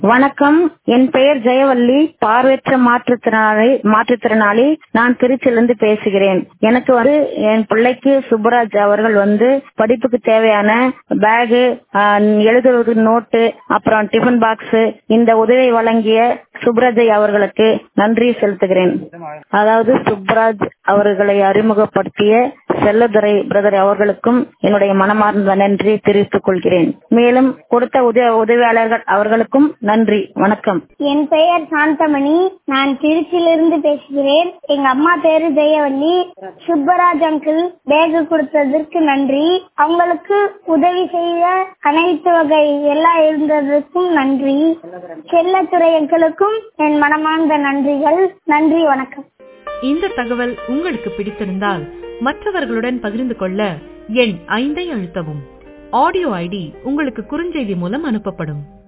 வணக்கம் என் பெயர் ஜெயவள்ளி பார்வையற்ற மாற்றுத்திறனாளி மாற்றுத்திறனாளி நான் திருச்சியிலிருந்து பேசுகிறேன் எனக்கு வந்து என் பிள்ளைக்கு சுப்பராஜ் அவர்கள் வந்து படிப்புக்கு தேவையான பேகு எழுதுவது நோட்டு அப்புறம் டிஃபன் பாக்ஸ் இந்த உதவி வழங்கிய சுப்ராஜ் அவர்களுக்கு நன்றி செலுத்துகிறேன் அதாவது சுப்ராஜ் அவர்களை அறிமுகப்படுத்திய செல்லதுரை பிரதர் அவர்களுக்கும் என்னுடைய மனமார்ந்த நன்றி தெரிவித்துக் கொள்கிறேன் மேலும் கொடுத்த உதவி உதவியாளர்கள் அவர்களுக்கும் நன்றி வணக்கம் என் பெயர் சாந்தமணி நான் திருச்சியிலிருந்து பேசுகிறேன் எங்க அம்மா பேரு ஜெயவள்ளி சுப்பராஜ் அங்கிள் பேக் கொடுத்ததற்கு நன்றி அவங்களுக்கு உதவி செய்ய அனைத்து வகை எல்லாம் இருந்ததற்கும் நன்றி செல்லத்துறை அங்கிளுக்கும் என் மனமார்ந்த நன்றிகள் நன்றி வணக்கம் இந்த தகவல் உங்களுக்கு பிடித்திருந்தால் மற்றவர்களுடன் பகிர்ந்து கொள்ள எண் ஐந்தை அழுத்தவும் ஆடியோ ஐடி உங்களுக்கு குறுஞ்செய்தி மூலம் அனுப்பப்படும்